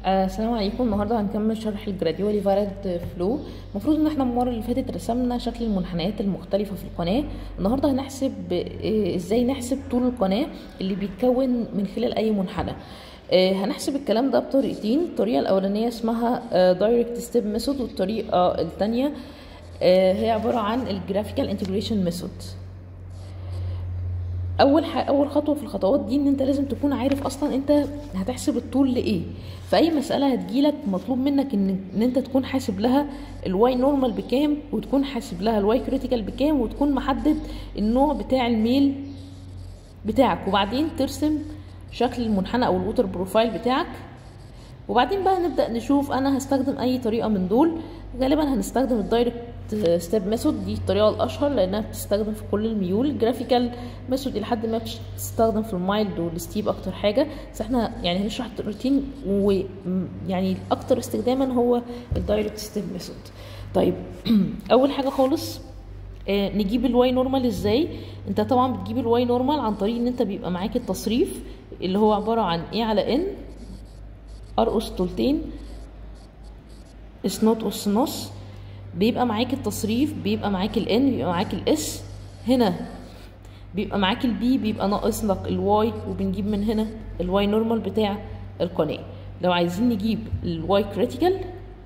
آه، السلام عليكم النهارده هنكمل شرح الجراديولي فارد فلو المفروض ان احنا المره اللي فاتت رسمنا شكل المنحنيات المختلفه في القناه النهارده هنحسب آه، ازاي نحسب طول القناه اللي بيتكون من خلال اي منحنى آه، هنحسب الكلام ده بطريقتين الطريقه الاولانيه اسمها دايركت ستيب ميثود والطريقه الثانيه هي عباره عن الجرافيكال انتجريشن ميثود اول ح... اول خطوه في الخطوات دي ان انت لازم تكون عارف اصلا انت هتحسب الطول لايه في اي مساله هتجيلك مطلوب منك ان ان انت تكون حاسب لها الواي نورمال بكام وتكون حاسب لها الواي كريتيكال بكام وتكون محدد النوع بتاع الميل بتاعك وبعدين ترسم شكل المنحنى او الووتر بروفايل بتاعك وبعدين بقى نبدا نشوف انا هستخدم اي طريقه من دول غالبا هنستخدم الدايركت ستيب ميثود دي الطريقه الاشهر لانها بتستخدم في كل الميول الجرافيكال ميثود لحد ما بتستخدم في المايلد والستيب اكتر حاجه بس احنا يعني هنشرح الطريقتين ويعني الاكتر استخداما هو الدايركت ستيب ميثود طيب اول حاجه خالص آه نجيب الواي نورمال ازاي انت طبعا بتجيب الواي نورمال عن طريق ان انت بيبقى معاك التصريف اللي هو عباره عن ايه على ان ارقص طولتين اس نوت اس نص بيبقى معاك التصريف بيبقى معاك الان بيبقى معاك الاس هنا بيبقى معاك البي بيبقى ناقص لك الواي وبنجيب من هنا الواي نورمال بتاع القناه لو عايزين نجيب الواي كريتيكال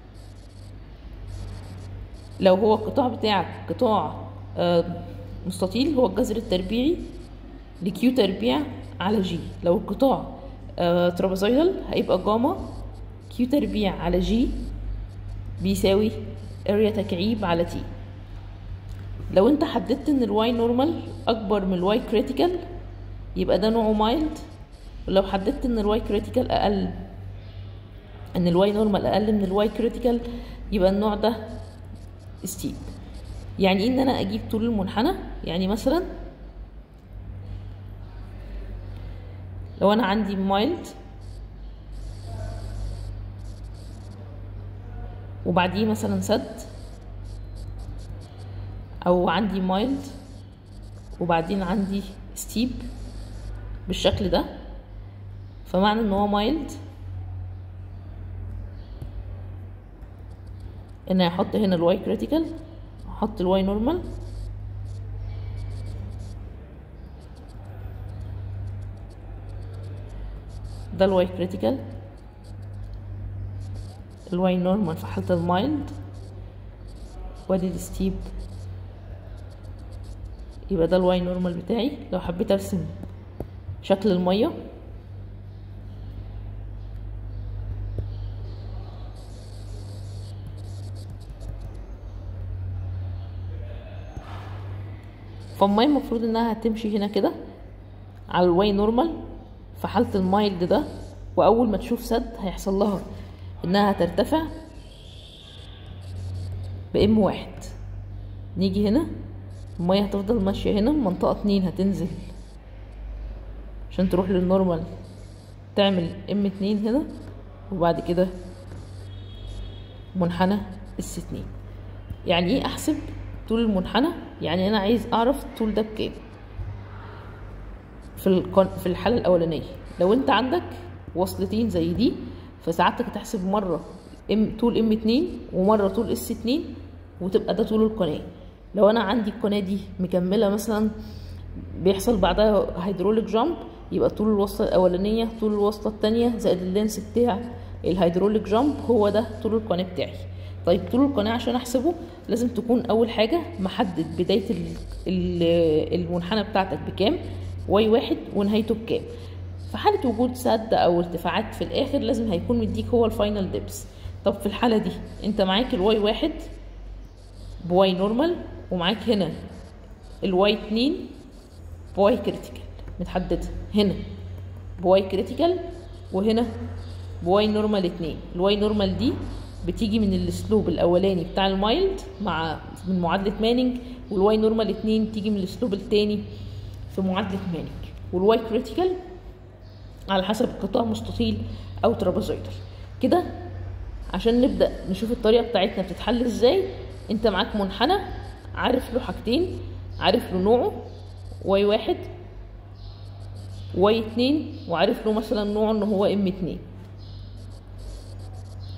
لو هو القطاع بتاعك قطاع آه مستطيل هو الجذر التربيعي لكيو تربيع على جي لو القطاع آه ترابيزويدال هيبقى جاما كيو تربيع على جي بيساوي اريا تكعيب على تي لو انت حددت ان الواي نورمال اكبر من الواي كريتيكال يبقى ده نوعه مايلد ولو حددت ان الواي كريتيكال اقل ان الواي نورمال اقل من الواي كريتيكال يبقى النوع ده ستيب يعني ان انا اجيب طول المنحنى يعني مثلا لو انا عندي مايلد وبعديه مثلا سد او عندي مايلد وبعدين عندي ستيب بالشكل ده فمعنى ان هو مايلد ان هحط هنا الواي كريتيكال احط الواي نورمال ده الواي كريتيكال الواي نورمال في حالة المايلد وادي الستيب يبقى ده الواي نورمال بتاعي لو حبيت ارسم شكل المية فالمية المفروض انها هتمشي هنا كده على الواي نورمال في حالة المايلد ده واول ما تشوف سد هيحصل لها انها هترتفع بام واحد نيجي هنا المية هتفضل ماشية هنا منطقة اتنين هتنزل عشان تروح للنورمال تعمل ام اتنين هنا وبعد كده منحنى اس اتنين يعني ايه احسب طول المنحنى يعني انا عايز اعرف الطول ده بكام في القن... في الحالة الاولانية لو انت عندك وصلتين زي دي فساعتك تحسب مرة ام طول ام اتنين ومرة طول اس اتنين وتبقى ده طول القناة لو انا عندي القناة دي مكملة مثلا بيحصل بعدها هيدروليك جامب يبقى طول الوصلة الأولانية طول الوصلة التانية زائد اللينس بتاع الهيدروليك جامب هو ده طول القناة بتاعي طيب طول القناة عشان أحسبه لازم تكون أول حاجة محدد بداية المنحنى بتاعتك بكام واي واحد ونهايته بكام في حالة وجود سد أو ارتفاعات في الآخر لازم هيكون مديك هو الفاينل ديبس طب في الحالة دي أنت معاك الواي واحد بواي نورمال ومعاك هنا الواي اتنين بواي كريتيكال متحددة هنا بواي كريتيكال وهنا بواي نورمال اتنين الواي نورمال دي بتيجي من الاسلوب الاولاني بتاع المايلد مع من معادلة مانينج والواي نورمال اتنين تيجي من الاسلوب التاني في معادلة مانينج والواي كريتيكال على حسب القطاع مستطيل او ترابيزويدال كده عشان نبدا نشوف الطريقه بتاعتنا بتتحل ازاي انت معاك منحنى عارف له حاجتين عارف له نوعه واي واحد واي اتنين وعارف له مثلا نوعه ان هو ام اتنين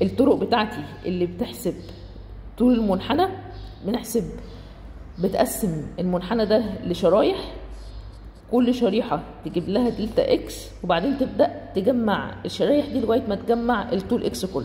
الطرق بتاعتي اللي بتحسب طول المنحنى بنحسب بتقسم المنحنى ده لشرايح كل شريحة تجيب لها دلتا اكس وبعدين تبدأ تجمع الشرايح دي لغاية ما تجمع الطول اكس كله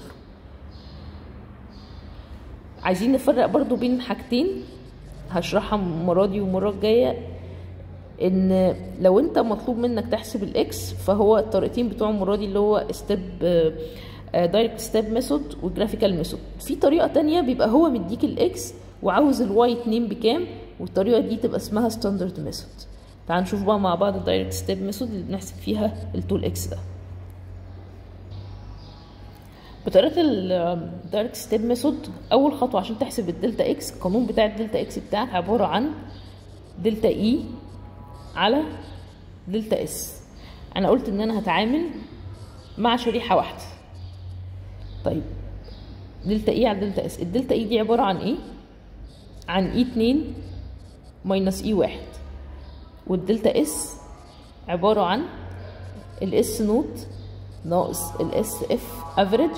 عايزين نفرق برضو بين حاجتين هشرحها المرة دي والمرة الجاية ان لو انت مطلوب منك تحسب الاكس فهو الطريقتين بتوع المرة دي اللي هو ستيب دايركت ستيب ميثود وجرافيكال ميثود في طريقة تانية بيبقى هو مديك الاكس وعاوز الواي اتنين بكام والطريقة دي تبقى اسمها ستاندرد ميثود تعال نشوف بقى مع بعض الدايركت ستيب ميثود اللي بنحسب فيها الطول اكس ده بطريقه الدايركت ستيب ميثود اول خطوه عشان تحسب الدلتا اكس القانون بتاع الدلتا اكس بتاعك عباره عن دلتا اي على دلتا اس انا قلت ان انا هتعامل مع شريحه واحده طيب دلتا اي على دلتا اس الدلتا اي دي عباره عن ايه عن اي 2 ماينس اي 1 والدلتا اس عباره عن الاس نوت ناقص الاس اف افريج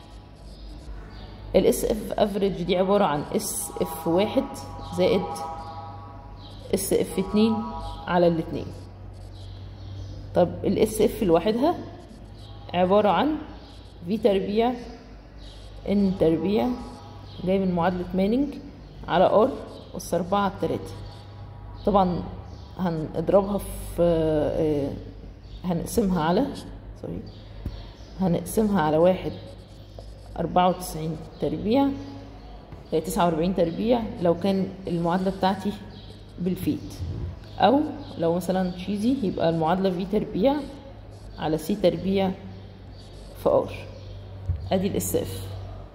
الاس اف افريج دي عبارة عن اس اف واحد زائد اس اف اتنين على الاتنين طب الاس اف لوحدها عبارة عن في تربيع ان تربيع جاي من معادلة مانينج على ار أس أربعة على التلاتة طبعا هنضربها في هنقسمها على سوري هنقسمها على واحد أربعة وتسعين تربيع هي تسعة وأربعين تربيع لو كان المعادلة بتاعتي بالفيت أو لو مثلا تشيزي يبقى المعادلة في تربيع على سي تربيع في ار ادي الاس اف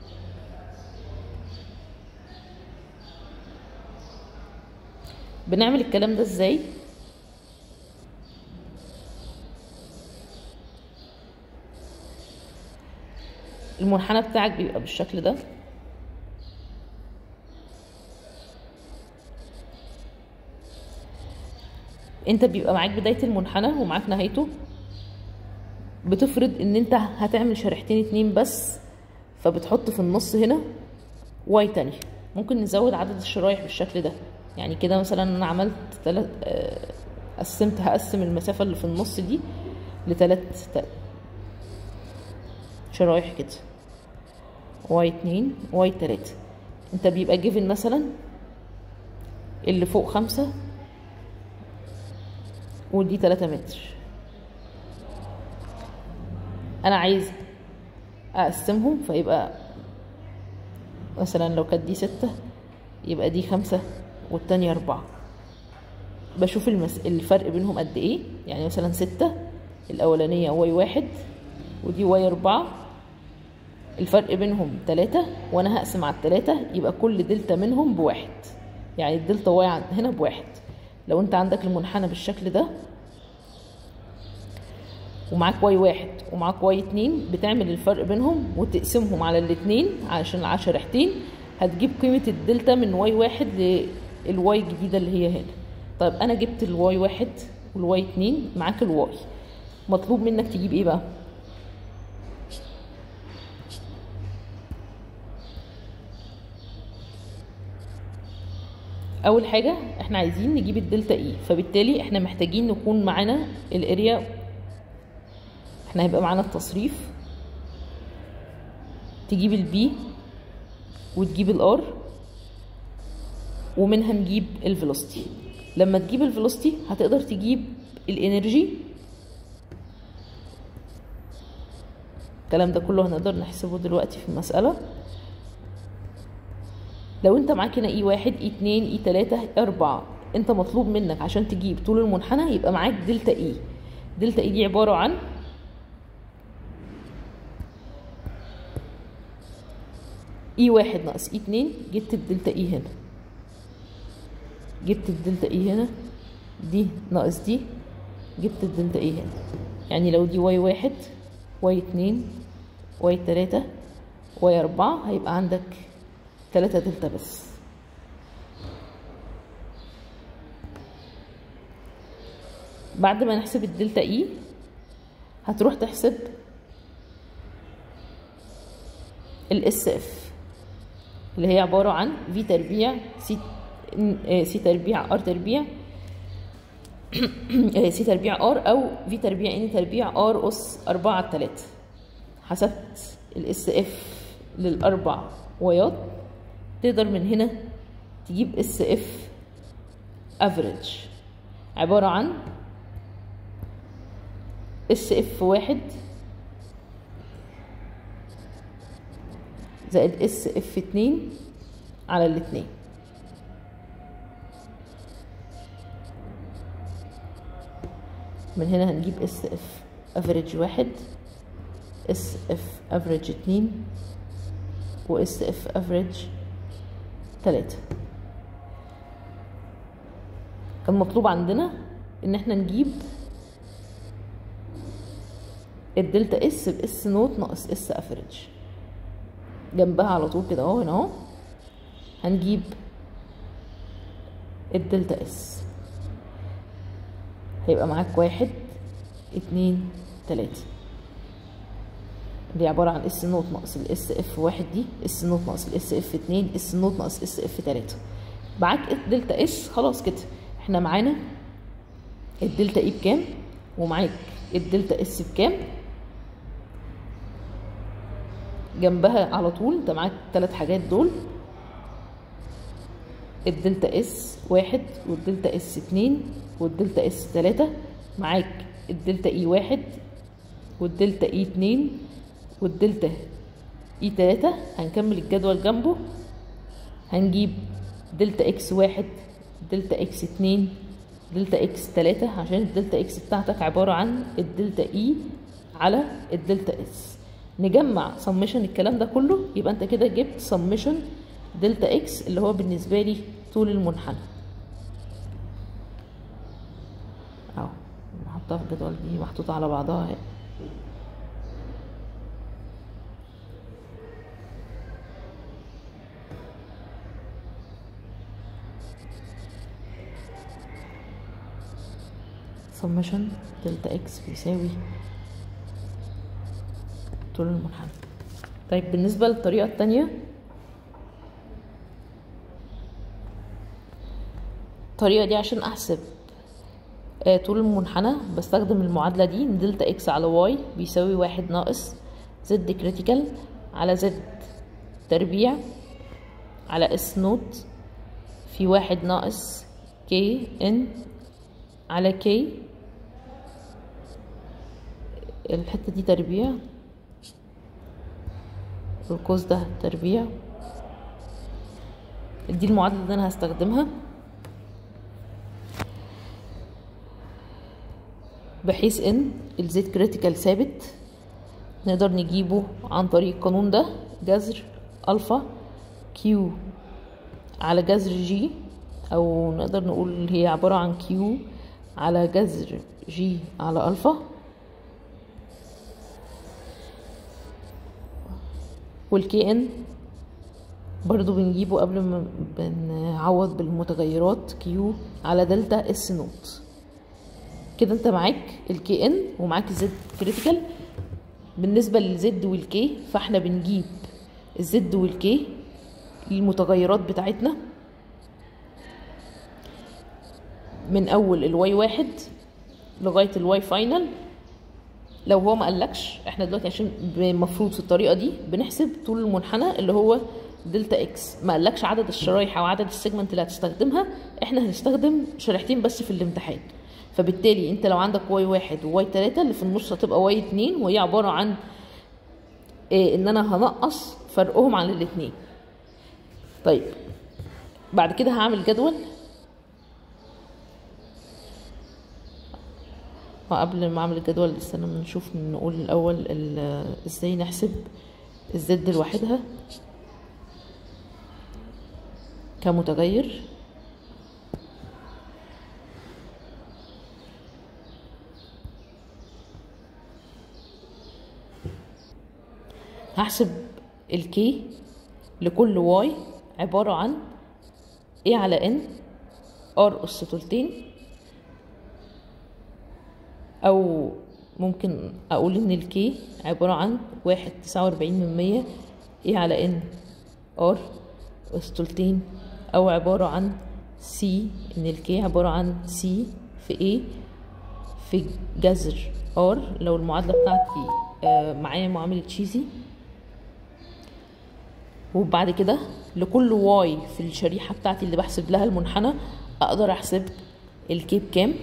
بنعمل الكلام ده ازاي المنحنى بتاعك بيبقى بالشكل ده انت بيبقى معاك بداية المنحنى ومعاك نهايته بتفرض ان انت هتعمل شريحتين اتنين بس فبتحط في النص هنا واي تانية ممكن نزود عدد الشرايح بالشكل ده يعني كده مثلا انا عملت تلات قسمت هقسم المسافة اللي في النص دي لتلات شرايح كده واي اتنين واي تلاتة انت بيبقى جيفن مثلا اللي فوق خمسة ودي تلاتة متر انا عايز اقسمهم فيبقى مثلا لو كانت دي ستة يبقى دي خمسة والتانية أربعة بشوف المس... الفرق بينهم قد ايه يعني مثلا ستة الأولانية واي واحد ودي واي أربعة الفرق بينهم تلاتة وأنا هقسم على التلاتة يبقى كل دلتا منهم بواحد يعني الدلتا واي هنا بواحد لو انت عندك المنحنى بالشكل ده ومعاك واي واحد ومعاك واي اتنين بتعمل الفرق بينهم وتقسمهم على الاتنين علشان على شريحتين هتجيب قيمة الدلتا من واي واحد للواي الجديدة اللي هي هنا طيب أنا جبت الواي واحد والواي اتنين معاك الواي مطلوب منك تجيب ايه بقى اول حاجه احنا عايزين نجيب الدلتا اي فبالتالي احنا محتاجين نكون معانا الاريا احنا هيبقى معانا التصريف تجيب البي وتجيب الار ومنها نجيب الفيلوسيتي لما تجيب الفيلوسيتي هتقدر تجيب الانرجي الكلام ده كله هنقدر نحسبه دلوقتي في المسألة لو انت معاك هنا اي واحد اي اتنين اي تلاتة اي اربعة انت مطلوب منك عشان تجيب طول المنحنى يبقى معاك دلتا اي دلتا اي دي عبارة عن اي واحد ناقص اي اتنين جبت الدلتا اي هنا جبت الدلتا اي هنا دي ناقص دي جبت الدلتا اي هنا يعني لو دي واي واحد واي اتنين واي تلاتة واي اربعة هيبقى عندك تلاتة دلتا بس بعد ما نحسب الدلتا اي هتروح تحسب الاس اف اللي هي عبارة عن في تربيع سي آه، سي تربيع ار تربيع آه، سي تربيع ار او في تربيع ان تربيع ار اس أربعة على تلاتة حسبت الاس اف للأربع وايات تقدر من هنا تجيب اس اف افريج عبارة عن اس اف واحد زائد اس اف اتنين على الاتنين من هنا هنجيب اس اف افريج واحد اس اف افريج اتنين و اس اف افريج تلاتة كان مطلوب عندنا ان احنا نجيب الدلتا اس باس نوت ناقص اس افريج جنبها على طول كده اهو هنا اهو هنجيب الدلتا اس هيبقى معاك واحد اتنين تلاتة دي عبارة عن اس نوت ناقص الاس اف واحد دي اس نوت ناقص الاس اف اتنين اس نوت ناقص اس اف تلاتة معاك دلتا اس خلاص كده احنا معانا الدلتا اي بكام ومعاك الدلتا اس بكام جنبها على طول انت معاك التلات حاجات دول الدلتا اس واحد والدلتا اس اتنين والدلتا اس تلاتة معاك الدلتا اي واحد والدلتا اي اتنين والدلتا اي تلاتة هنكمل الجدول جنبه هنجيب دلتا اكس واحد دلتا اكس اتنين دلتا اكس تلاتة عشان الدلتا اكس بتاعتك عبارة عن الدلتا اي على الدلتا اس نجمع سمشن الكلام ده كله يبقى انت كده جبت سمشن دلتا اكس اللي هو بالنسبة لي طول المنحنى اهو نحطها في الجدول دي محطوطة على بعضها اهي سمشن دلتا اكس بيساوي طول المنحنى طيب بالنسبة للطريقة التانية الطريقة دي عشان أحسب آه، طول المنحنى بستخدم المعادلة دي إن دلتا اكس على واي بيساوي واحد ناقص زد كريتيكال على زد تربيع على اس نوت في واحد ناقص كي ان على كي الحتة دي تربيع والقوس ده تربيع دي المعادلة اللي أنا هستخدمها بحيث ان الزيت كريتيكال ثابت نقدر نجيبه عن طريق القانون ده جذر الفا كيو على جذر جي او نقدر نقول هي عبارة عن كيو على جذر جي على الفا والكي ان برضو بنجيبه قبل ما بنعوض بالمتغيرات كيو على دلتا اس نوت كده انت معاك الكي ان ومعاك الزد كريتيكال بالنسبه للزد والكي فاحنا بنجيب الزد والكي المتغيرات بتاعتنا من اول الواي واحد لغايه الواي فاينل لو هو ما قالكش احنا دلوقتي عشان المفروض في الطريقه دي بنحسب طول المنحنى اللي هو دلتا اكس ما قالكش عدد الشرايح او عدد السيجمنت اللي هتستخدمها احنا هنستخدم شريحتين بس في الامتحان فبالتالي انت لو عندك واي واحد وواي تلاتة اللي في النص هتبقى واي اتنين وهي عبارة عن إيه ان انا هنقص فرقهم عن الاتنين طيب بعد كده هعمل جدول قبل ما اعمل الجدول استنى نشوف نقول الاول ازاي نحسب الزد لوحدها كمتغير هحسب الكي لكل واي عبارة عن ايه على ان ار اس تلتين او ممكن اقول ان الكي عبارة عن واحد تسعة واربعين من مية ايه على ان ار اسطولتين او عبارة عن سي ان الكي عبارة عن سي في ايه في جذر ار لو المعادلة بتاعتي آه معايا معاملة تشيزي وبعد كده لكل واي في الشريحة بتاعتي اللي بحسب لها المنحنى اقدر احسب الكيب كام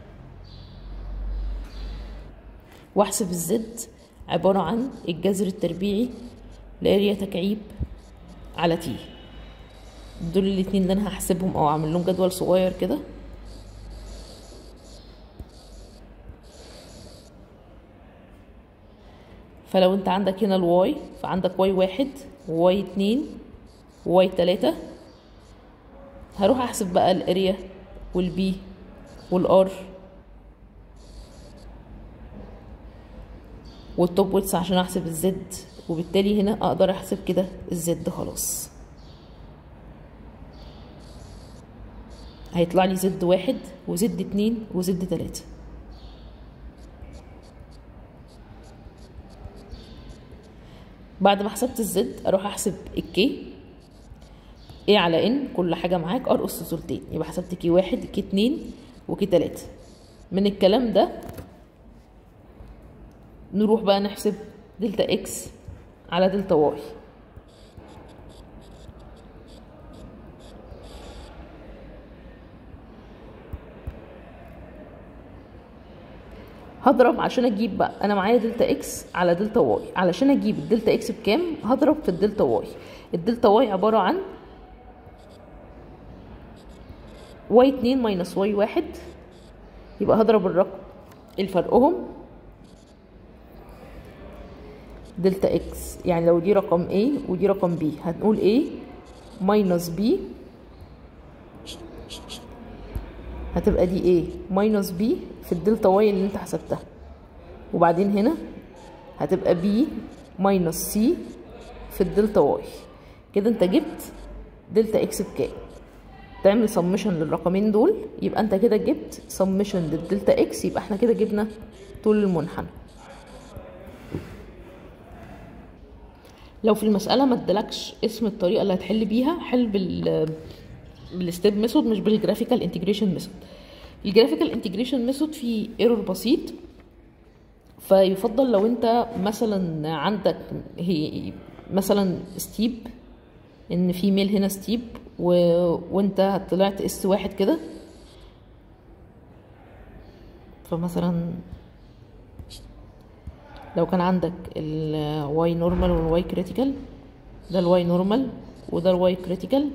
واحسب الزد عبارة عن الجذر التربيعي لاريا تكعيب على تي دول الاتنين اللي انا هحسبهم او اعمل لهم جدول صغير كده فلو انت عندك هنا الواي فعندك واي واحد وواي اتنين وواي تلاتة هروح احسب بقى الاريا والبي والار والتوب ويتس عشان احسب الزد وبالتالي هنا اقدر احسب كده الزد خلاص هيطلع لي زد واحد وزد اتنين وزد تلاتة بعد ما حسبت الزد اروح احسب الكي ايه على ان كل حاجة معاك ار اس سلطين يبقى حسبت كي واحد كي اتنين وكي تلاتة من الكلام ده نروح بقى نحسب دلتا اكس على دلتا واي هضرب عشان اجيب بقى انا معايا دلتا اكس على دلتا واي علشان اجيب الدلتا اكس بكام هضرب في الدلتا واي الدلتا واي عبارة عن واي اتنين ماينس واي واحد يبقى هضرب الرقم الفرقهم دلتا اكس يعني لو دي رقم A ودي رقم B هنقول A ماينس B هتبقى دي A ماينس B في الدلتا واي اللي انت حسبتها وبعدين هنا هتبقى B ماينس C في الدلتا واي كده انت جبت دلتا اكس بكام تعمل سمشن للرقمين دول يبقى انت كده جبت سمشن للدلتا اكس يبقى احنا كده جبنا طول المنحنى لو في المسألة ما ادالكش اسم الطريقة اللي هتحل بيها حل بال بالستيب ميثود مش بالجرافيكال انتجريشن ميثود الجرافيكال انتجريشن ميثود فيه ايرور بسيط فيفضل لو انت مثلا عندك هي مثلا ستيب ان في ميل هنا ستيب و... وانت طلعت اس واحد كده فمثلا لو كان عندك الواي نورمال والواي كريتيكال ده الواي نورمال وده الواي كريتيكال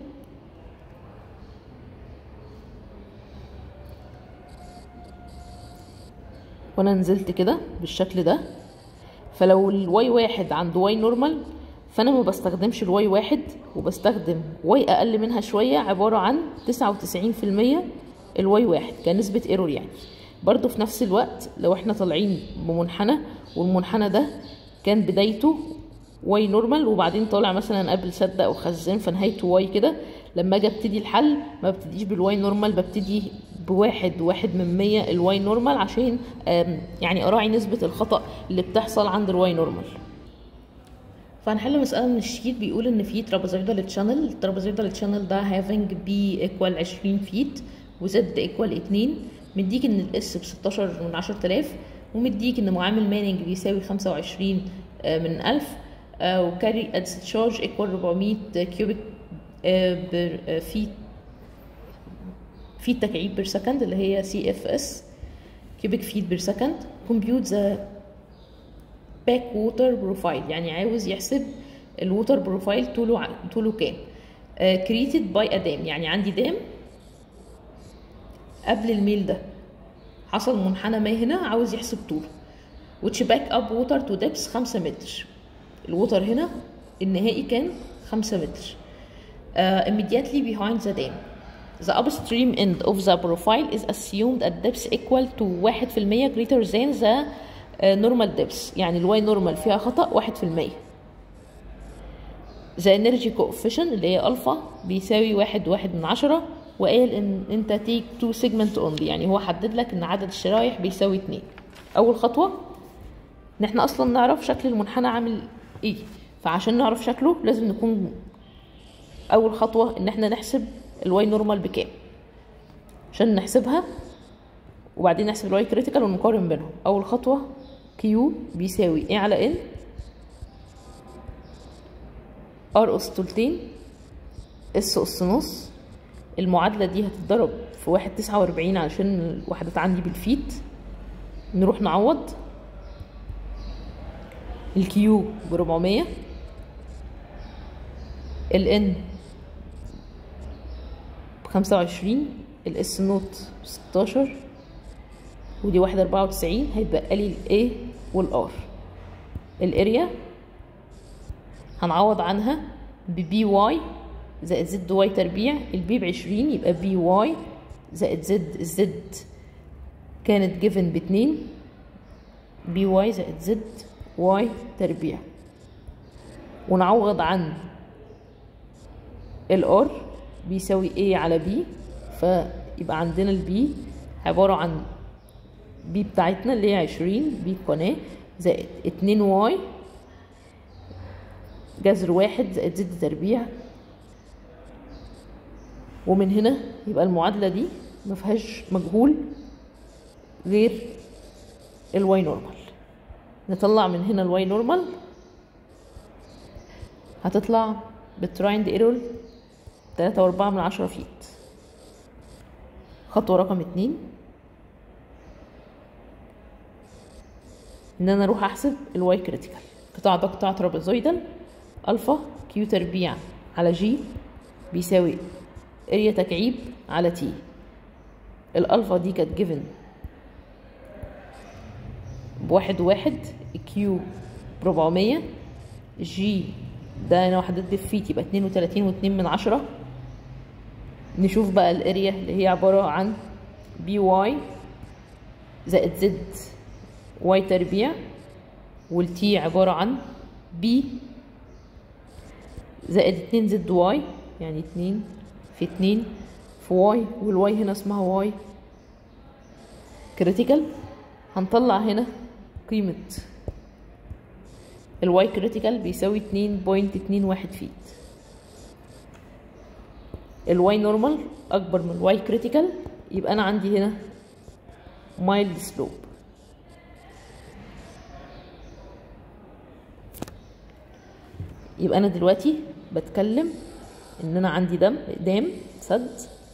وانا نزلت كده بالشكل ده فلو الواي واحد عنده واي نورمال فانا ما بستخدمش الواي واحد وبستخدم واي اقل منها شوية عبارة عن تسعة وتسعين في المية الواي واحد كنسبة ايرور يعني برضو في نفس الوقت لو احنا طالعين بمنحنى والمنحنى ده كان بدايته واي نورمال وبعدين طالع مثلا قبل سد او خزان فنهايته واي كده لما اجي ابتدي الحل ما ببتديش بالواي نورمال ببتدي بواحد واحد من مية الواي نورمال عشان يعني اراعي نسبة الخطأ اللي بتحصل عند الواي نورمال فهنحل مسألة من الشيت بيقول إن في ترابيزويدال تشانل الترابيزويدال تشانل ده having b equal 20 فيت وزد equal 2 مديك إن الاس ب 16 من 10000 ومديك إن معامل مانينج بيساوي 25 من 1000 وكاري ات تشارج equal 400 كيوبيك فيت فيت تكعيب بير سكند اللي هي سي اف اس كيوبيك فيت بير سكند compute the باك ووتر بروفايل يعني عاوز يحسب الووتر بروفايل طوله طوله كام كريتد باي ادام يعني عندي دام قبل الميل ده حصل منحنى ما هنا عاوز يحسب طوله which back up water to depth 5 متر الووتر هنا النهائي كان 5 متر uh, immediately behind the dam the upstream end of the profile is assumed at depth equal to 1% greater than the نورمال ديبس يعني الواي نورمال فيها خطأ واحد في المية the energy coefficient اللي هي الفا بيساوي واحد واحد من عشرة وقال ان انت تيك تو سيجمنت اونلي يعني هو حدد لك ان عدد الشرايح بيساوي اتنين اول خطوة ان احنا اصلا نعرف شكل المنحنى عامل ايه فعشان نعرف شكله لازم نكون اول خطوه ان احنا نحسب الواي نورمال بكام عشان نحسبها وبعدين نحسب الواي كريتيكال ونقارن بينهم اول خطوه كيو بيساوي ايه على ان ار اس تلتين اس اس نص المعادلة دي هتتضرب في واحد تسعة واربعين علشان الوحدات عندي بالفيت نروح نعوض الكيو بربعمية الان بخمسة وعشرين الاس نوت بستاشر ودي واحد اربعة وتسعين هيتبقى لي الاي والار الاريا هنعوض عنها ببي واي زائد زد واي تربيع البي بعشرين يبقى بي واي زائد زد الزد كانت جيفن باتنين بي واي زائد زد واي تربيع ونعوض عن الار بيساوي a على b فيبقى عندنا البي عبارة عن بي بتاعتنا اللي هي عشرين بي القناة زائد اتنين واي جذر واحد زائد زد تربيع ومن هنا يبقى المعادلة دي ما فيهاش مجهول غير الواي نورمال نطلع من هنا الواي نورمال هتطلع بالترايند ايرور تلاتة واربعة من عشرة فيت خطوة رقم اتنين ان انا اروح احسب الواي كريتيكال القطاع ده قطاع ترابيزويدال الفا كيو تربيع على جي بيساوي اريا تكعيب على تي الالفا دي كانت جيفن بواحد واحد كيو بربعمية جي ده انا وحدات بالفيت يبقى اتنين وتلاتين واتنين من عشرة نشوف بقى الاريا اللي هي عبارة عن بي واي زائد زد واي تربيع والتي عبارة عن بي زائد اتنين زد واي يعني اتنين في اتنين في واي والواي هنا اسمها واي كريتيكال هنطلع هنا قيمة الواي كريتيكال بيساوي اتنين بوينت اتنين واحد فيت الواي نورمال اكبر من الواي كريتيكال يبقى انا عندي هنا مايلد سلوب يبقى انا دلوقتي بتكلم ان انا عندي دم دام سد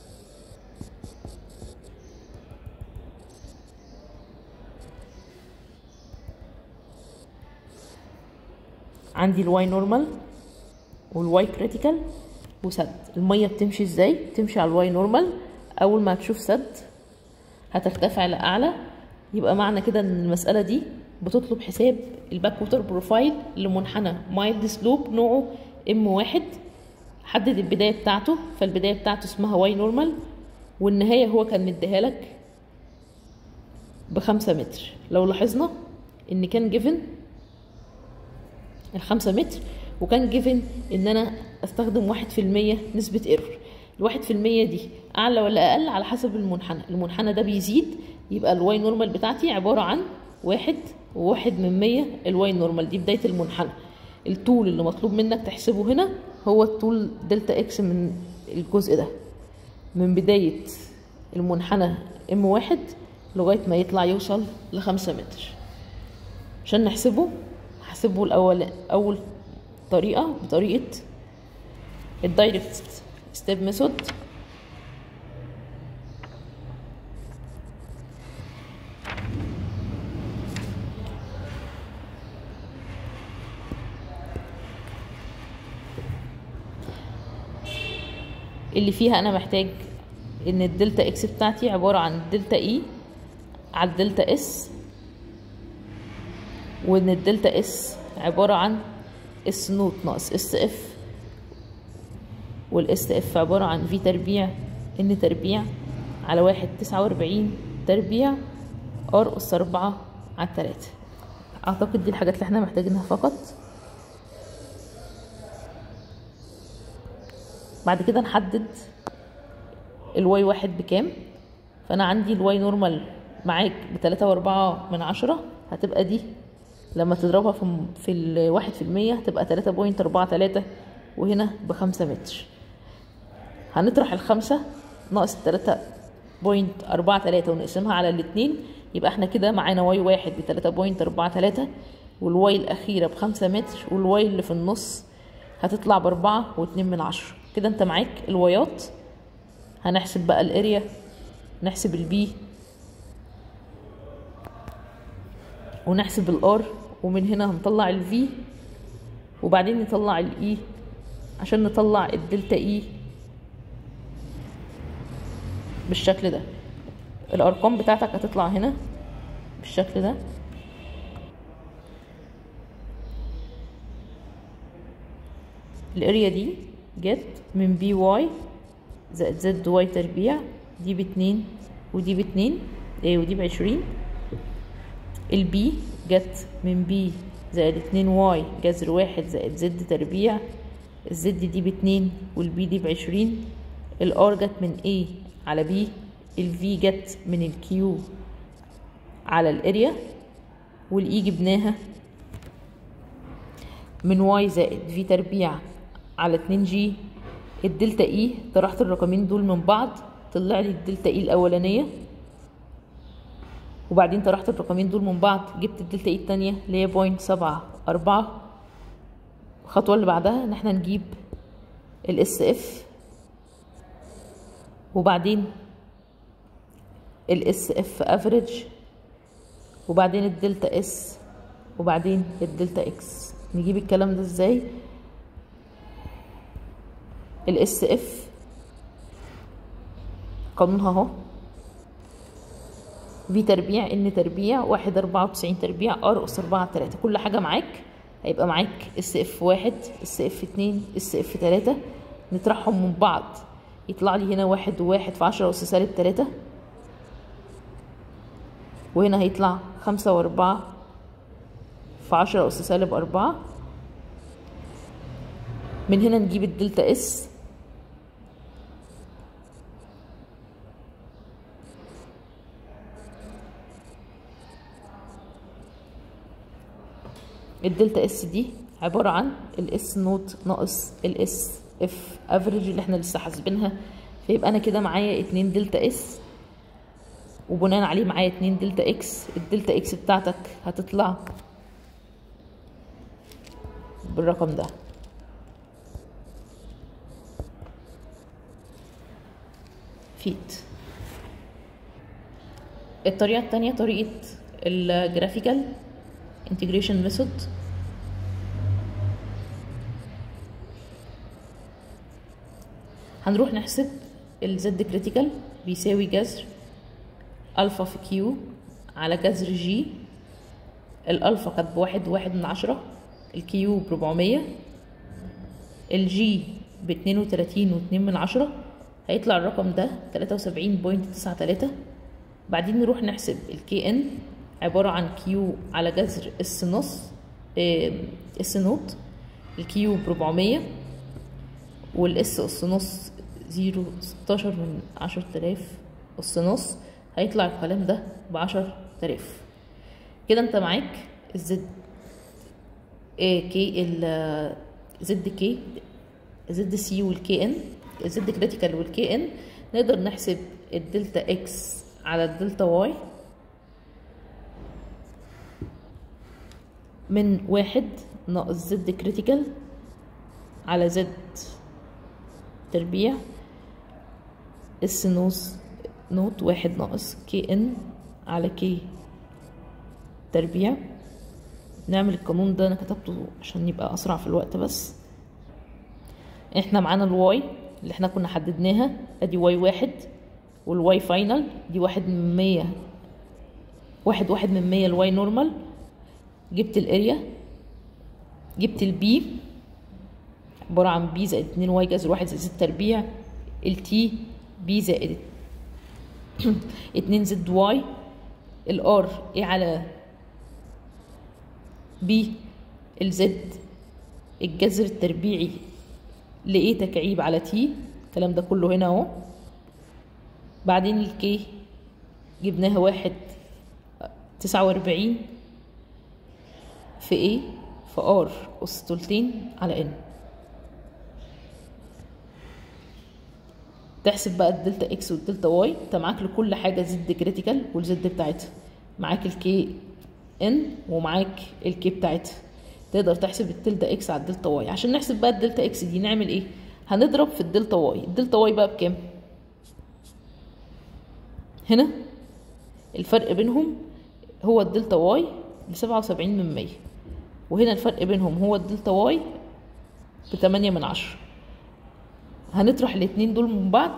عندي الواي نورمال والواي كريتيكال وسد الميه بتمشي ازاي تمشي على الواي نورمال اول ما تشوف سد هترتفع لاعلى يبقى معنى كده ان المساله دي بتطلب حساب الباك ووتر بروفايل لمنحنى مايلد سلوب نوعه ام واحد حدد البدايه بتاعته فالبدايه بتاعته اسمها واي نورمال والنهايه هو كان مديها لك بخمسة متر لو لاحظنا ان كان جيفن الخمسة متر وكان جيفن ان انا استخدم واحد في المية نسبة ايرور الواحد في المية دي اعلى ولا اقل على حسب المنحنى المنحنى ده بيزيد يبقى الواي نورمال بتاعتي عبارة عن واحد وواحد من مية الواي نورمال دي بداية المنحنى الطول اللي مطلوب منك تحسبه هنا هو الطول دلتا اكس من الجزء ده من بداية المنحنى ام واحد لغاية ما يطلع يوصل لخمسة متر عشان نحسبه هحسبه الأول أول طريقة بطريقة الدايركت ستيب ميثود اللي فيها انا محتاج ان الدلتا اكس بتاعتي عبارة عن الدلتا اي على الدلتا اس وان الدلتا اس عبارة عن اس نوت ناقص اس اف والاس اف عبارة عن في تربيع ان تربيع على واحد تسعة واربعين تربيع ار اس اربعة على التلاتة اعتقد دي الحاجات اللي احنا محتاجينها فقط بعد كده نحدد الواي واحد بكام فانا عندي الواي نورمال معاك بتلاتة واربعة من عشرة هتبقى دي لما تضربها في في الواحد في المية هتبقى تلاتة بوينت أربعة تلاتة وهنا بخمسة متر هنطرح الخمسة ناقص تلاتة بوينت أربعة تلاتة ونقسمها على الاتنين يبقى احنا كده معانا واي واحد بتلاتة بوينت أربعة تلاتة والواي الأخيرة بخمسة متر والواي اللي في النص هتطلع بأربعة واتنين من عشرة كده انت معاك الوايات هنحسب بقى الاريا نحسب البي ونحسب الار ومن هنا هنطلع الفي وبعدين نطلع الاي عشان نطلع الدلتا اي بالشكل ده الارقام بتاعتك هتطلع هنا بالشكل ده الاريا دي جت من بي واي زائد زد واي تربيع دي باتنين ودي باتنين ايه ودي بعشرين البي جت من بي زائد اتنين واي جذر واحد زائد زد تربيع الزد دي باتنين والبي دي بعشرين الار جت من A على B الفي جت من الكيو على الاريا والاي جبناها من واي زائد في تربيع على اتنين جي الدلتا اي طرحت الرقمين دول من بعض طلع لي الدلتا اي الاولانيه وبعدين طرحت الرقمين دول من بعض جبت الدلتا اي التانية اللي هي بوينت سبعة أربعة الخطوة اللي بعدها ان احنا نجيب الاس اف وبعدين الاس اف افريج وبعدين الدلتا اس وبعدين الدلتا اكس نجيب الكلام ده ازاي الاس اف قانونها اهو في تربيع ان تربيع واحد اربعة وتسعين تربيع ار اس اربعة تلاتة كل حاجة معاك هيبقى معاك اس اف واحد اس اف اتنين اس اف تلاتة نطرحهم من بعض يطلع لي هنا واحد وواحد في عشرة أس سالب تلاتة وهنا هيطلع خمسة وأربعة في عشرة أس سالب أربعة من هنا نجيب الدلتا اس الدلتا اس دي عبارة عن الاس نوت ناقص الاس اف افريج اللي احنا لسه حاسبينها فيبقى انا كده معايا اتنين دلتا اس وبناء عليه معايا اتنين دلتا اكس الدلتا اكس بتاعتك هتطلع بالرقم ده فيت الطريقة التانية طريقة الجرافيكال integration method هنروح نحسب الزد كريتيكال بيساوي جذر الفا في كيو على جذر جي الالفا كانت بواحد واحد من عشرة الكيو بربعمية الجي باتنين وتلاتين واتنين من عشرة هيطلع الرقم ده تلاتة وسبعين بوينت تسعة تلاتة بعدين نروح نحسب الكي ان عبارة عن كيو على جذر اس نص اس نوت الكيو بربعمية والاس اس نص زيرو ستاشر من عشر تلاف اس نص هيطلع الكلام ده بعشر تلاف كده انت معاك الزد كي ال زد كي زد سي والكي ان الزد كريتيكال والكي ان نقدر نحسب الدلتا اكس على الدلتا واي من واحد ناقص زد كريتيكال على زد تربيع اس نوز نوت واحد ناقص كي ان على كي تربيع نعمل القانون ده انا كتبته عشان يبقى اسرع في الوقت بس احنا معانا الواي اللي احنا كنا حددناها ادي واي واحد والواي فاينل دي واحد من مية واحد واحد من مية الواي نورمال جبت الاريا جبت البي عبارة عن بي زائد اتنين واي جذر واحد زائد ست تربيع التي بي زائد اتنين زد واي الار ايه على بي الزد الجذر التربيعي لايه تكعيب على تي الكلام ده كله هنا اهو بعدين الكي جبناها واحد تسعة واربعين في ايه في ار اس تلتين على ان تحسب بقى الدلتا اكس والدلتا واي انت معاك لكل حاجه زد كريتيكال والزد بتاعتها معاك الكي ان ومعاك الكي بتاعتها تقدر تحسب الدلتا اكس على الدلتا واي عشان نحسب بقى الدلتا اكس دي نعمل ايه هنضرب في الدلتا واي الدلتا واي بقى بكام هنا الفرق بينهم هو الدلتا واي بسبعة وسبعين من مية وهنا الفرق بينهم هو الدلتا واي بتمانية من عشرة هنطرح الاتنين دول من بعض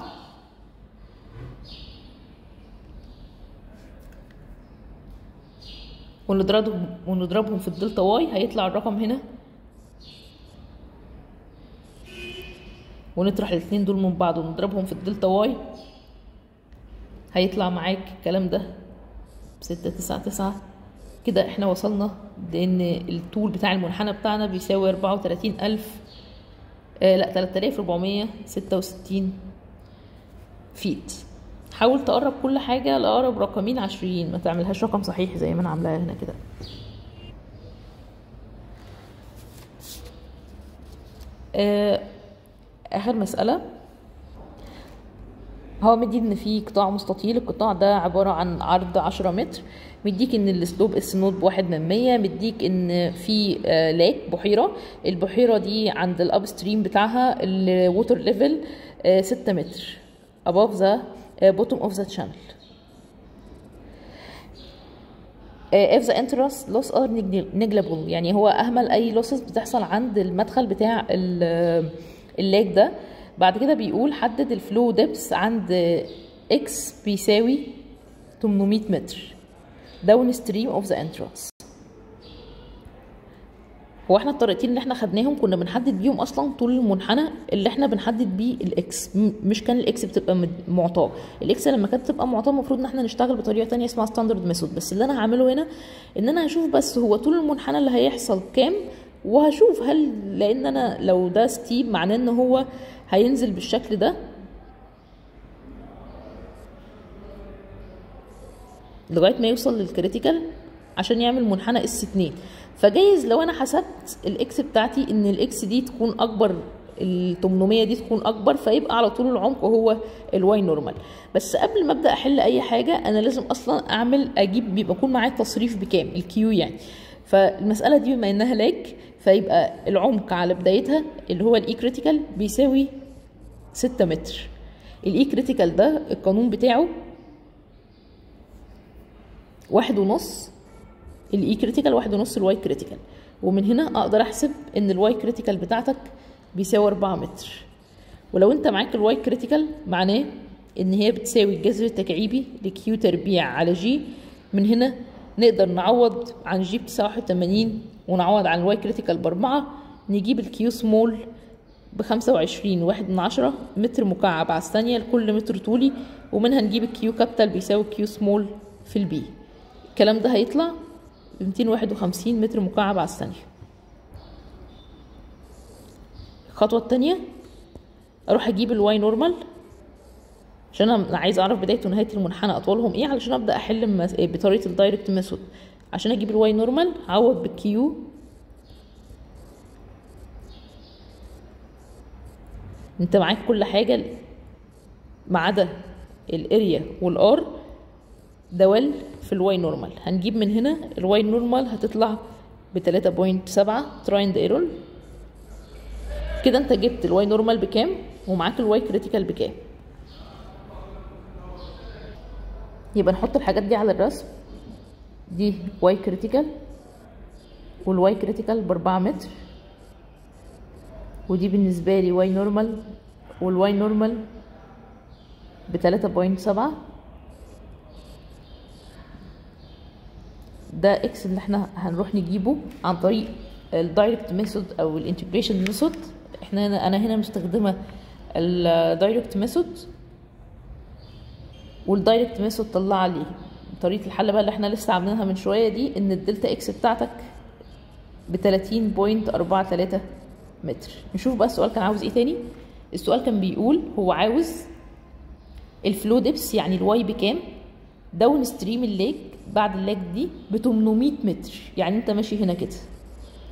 ونضربهم ونضربهم في الدلتا واي هيطلع الرقم هنا ونطرح الاتنين دول من بعض ونضربهم في الدلتا واي هيطلع معاك الكلام ده بستة تسعة تسعة كده احنا وصلنا لان الطول بتاع المنحنى بتاعنا بيساوي اربعة وتلاتين الف آه لا تلاتة آلاف ربعمية ستة وستين فيت حاول تقرب كل حاجة لأقرب رقمين عشريين ما تعملهاش رقم صحيح زي ما أنا عاملاها هنا كده آه آخر مسألة هو مدي ان في قطاع مستطيل القطاع ده عبارة عن عرض عشرة متر مديك ان الاسلوب اس نوت بواحد من مية مديك ان في آه لاك بحيرة البحيرة دي عند الاب ستريم بتاعها الووتر ليفل آه ستة متر above the uh, bottom of the channel uh, if the interest loss are negligible يعني هو اهمل اي losses بتحصل عند المدخل بتاع اللاك ده بعد كده بيقول حدد الفلو ديبس عند اكس بيساوي 800 متر داون ستريم اوف ذا انترانس هو احنا الطريقتين اللي احنا خدناهم كنا بنحدد بيهم اصلا طول المنحنى اللي احنا بنحدد بيه الاكس مش كان الاكس بتبقى معطاه الاكس لما كانت بتبقى معطاه المفروض ان احنا نشتغل بطريقه تانية اسمها ستاندرد ميثود بس اللي انا هعمله هنا ان انا هشوف بس هو طول المنحنى اللي هيحصل كام وهشوف هل لان انا لو ده ستيب معناه ان هو هينزل بالشكل ده لغايه ما يوصل للكريتيكال عشان يعمل منحنى اس 2 فجايز لو انا حسبت الاكس بتاعتي ان الاكس دي تكون اكبر ال 800 دي تكون اكبر فيبقى على طول العمق هو الواي نورمال بس قبل ما ابدا احل اي حاجه انا لازم اصلا اعمل اجيب بيبقى يكون معايا التصريف بكام الكيو يعني فالمساله دي بما انها لاك فيبقى العمق على بدايتها اللي هو الاي كريتيكال بيساوي 6 متر الاي كريتيكال ده القانون بتاعه واحد ونص الاي كريتيكال واحد ونص الواي كريتيكال ومن هنا اقدر احسب ان الواي كريتيكال بتاعتك بيساوي 4 متر ولو انت معاك الواي كريتيكال معناه ان هي بتساوي الجذر التكعيبي لكيو تربيع على جي من هنا نقدر نعوض عن جي بتساوي 81 ونعوض عن الواي كريتيكال بأربعة نجيب الكيو سمول بخمسة وعشرين واحد من عشرة متر مكعب على الثانية لكل متر طولي ومنها نجيب الكيو كابيتال بيساوي كيو سمول في البي الكلام ده هيطلع بميتين واحد وخمسين متر مكعب على الثانية الخطوة التانية أروح أجيب الواي نورمال عشان أنا عايز أعرف بداية ونهاية المنحنى أطولهم إيه علشان أبدأ أحل بطريقة الدايركت ميثود عشان أجيب الواي نورمال هعوض بالكيو انت معاك كل حاجة ما عدا الاريا والار دوال في الواي نورمال هنجيب من هنا الواي نورمال هتطلع بتلاتة بوينت سبعة ترايند ايرور كده انت جبت الواي نورمال بكام ومعاك الواي كريتيكال بكام يبقى نحط الحاجات دي على الرسم دي واي كريتيكال والواي كريتيكال باربعة متر ودي بالنسبة لي واي نورمال والواي نورمال بتلاتة بوينت سبعة ده اكس اللي احنا هنروح نجيبه عن طريق الدايركت ميثود او الانتجريشن ميثود احنا هنا انا هنا مستخدمه الدايركت ميثود والدايركت ميثود طلع لي طريقه الحل بقى اللي احنا لسه عاملينها من شويه دي ان الدلتا اكس بتاعتك ب 30.43 متر نشوف بقى السؤال كان عاوز ايه تاني السؤال كان بيقول هو عاوز الفلو ديبس يعني الواي بكام داون ستريم الليك بعد الليك دي ب 800 متر يعني انت ماشي هنا كده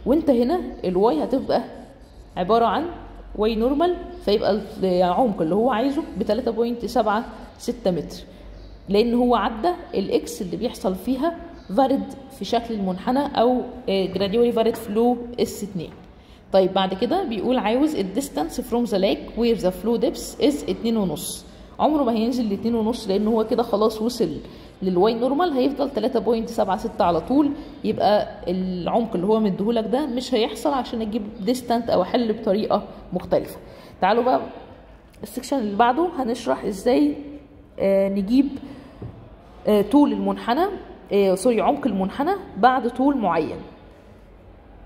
وانت هنا الواي هتبقى عباره عن واي نورمال فيبقى العمق اللي هو عايزه ب 3.76 متر لان هو عدى الاكس اللي بيحصل فيها فارد في شكل المنحنى او جراديولي فارد فلو اس 2 طيب بعد كده بيقول عاوز الديستانس فروم ذا لاك وير ذا فلو ديبس از 2.5 عمره ما هينزل ل 2.5 لان هو كده خلاص وصل للواي نورمال هيفضل 3.76 على طول يبقى العمق اللي هو مديهولك ده مش هيحصل عشان اجيب ديستانت او احل بطريقه مختلفه تعالوا بقى السكشن اللي بعده هنشرح ازاي آه نجيب آه طول المنحنى آه سوري عمق المنحنى بعد طول معين